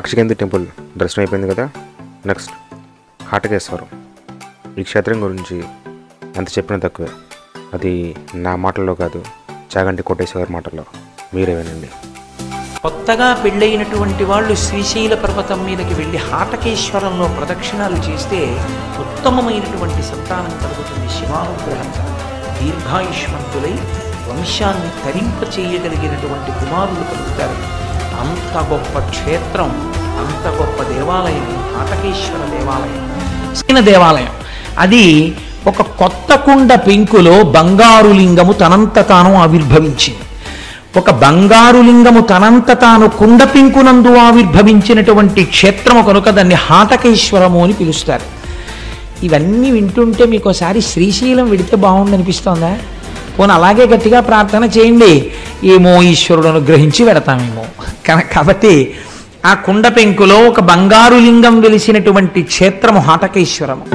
అక్షగంధి temple దర్శనం అయిపోయింది కదా నెక్స్ట్ హాటకేశ్వరం ఈ క్షేత్రం గురించి ఎంత చెప్పినా తక్కువే అది నా మాటల్లో కాదు చాగంటి కోటేశ్వర మాటల్లో మీరే వినండి కొత్తగా పెళ్ళైనటువంటి వాళ్ళు శ్రీశైల పర్వతం మీదకి వెళ్ళి హాటకేశ్వరంలో ప్రదక్షిణాలు చేస్తే ఉత్తమమైనటువంటి సంతానం కలుగుతుంది శివానుగ్రహంగా దీర్ఘాయుష్మంతులై వంశాన్ని తరింప చేయగలిగినటువంటి కుమారులు కలుగుతారు అంత గొప్ప క్షేత్రం అంత గొప్ప దేవాలయం హాటకేశ్వర దేవాలయం చిన్న దేవాలయం అది ఒక కొత్త కుండ పెంకులో బంగారు లింగము తనంత తాను ఆవిర్భవించింది ఒక బంగారు లింగము తనంత తాను కుండ పెంకునందు ఆవిర్భవించినటువంటి క్షేత్రము కనుక దాన్ని హాటకేశ్వరము అని పిలుస్తారు ఇవన్నీ వింటుంటే మీకు ఒకసారి శ్రీశైలం విడితే బాగుండు అనిపిస్తోందా పోనీ అలాగే గట్టిగా ప్రార్థన చేయండి ఏమో ఈశ్వరుడు అనుగ్రహించి వెడతామేమో కనుక కాబట్టి ఆ కుండ పెంకులో ఒక బంగారు లింగం వెలిసినటువంటి క్షేత్రము హాటకేశ్వరము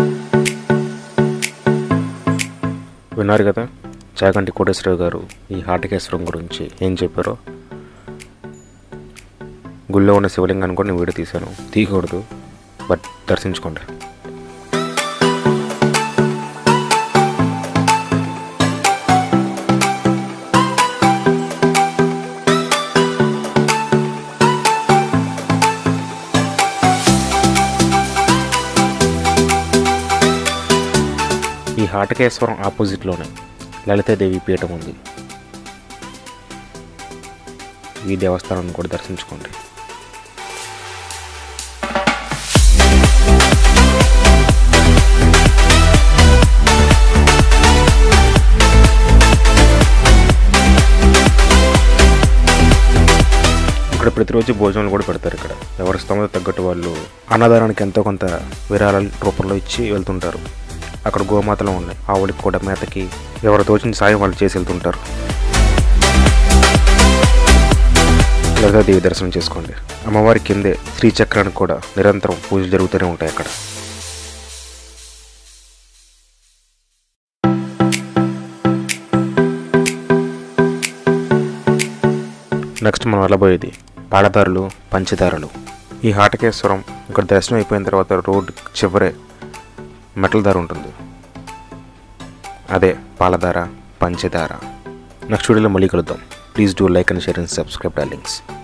విన్నారు కదా చాగంటి కోటేశ్వరరావు గారు ఈ హాటకేశ్వరం గురించి ఏం చెప్పారో గుళ్ళో ఉన్న శివలింగాన్ని కూడా నేను వీడియో తీశాను తీయకూడదు బట్ దర్శించుకోండి ఈ హాటకేశ్వరం ఆపోజిట్లోనే లలితాదేవి పీఠం ఉంది ఈ దేవస్థానాన్ని కూడా దర్శించుకోండి ఇక్కడ ప్రతిరోజు భోజనాలు కూడా పెడతారు ఇక్కడ ఎవరి స్తోమత తగ్గట్టు వాళ్ళు అన్నదానానికి ఎంతో కొంత విరాళాల రూపంలో ఇచ్చి వెళ్తుంటారు అక్కడ గోమాతలు ఉన్నాయి ఆవులకి కూడా మేతకి ఎవరు తోచిన సాయం వాళ్ళు చేసి వెళ్తుంటారు లలితాదేవి దర్శనం చేసుకోండి అమ్మవారి కిందే శ్రీచక్రానికి కూడా నిరంతరం పూజలు జరుగుతూనే ఉంటాయి అక్కడ నెక్స్ట్ మనం వెళ్ళబోయేది పాడదారులు పంచదారులు ఈ హాటకేశ్వరం ఇక్కడ దర్శనం అయిపోయిన తర్వాత రోడ్ చివరే మెటల్ దార ఉంటుంది అదే పాలధార పంచదార నెక్స్ట్ వీడియోలో మళ్ళీ కలుద్దాం please do like and share and subscribe darlings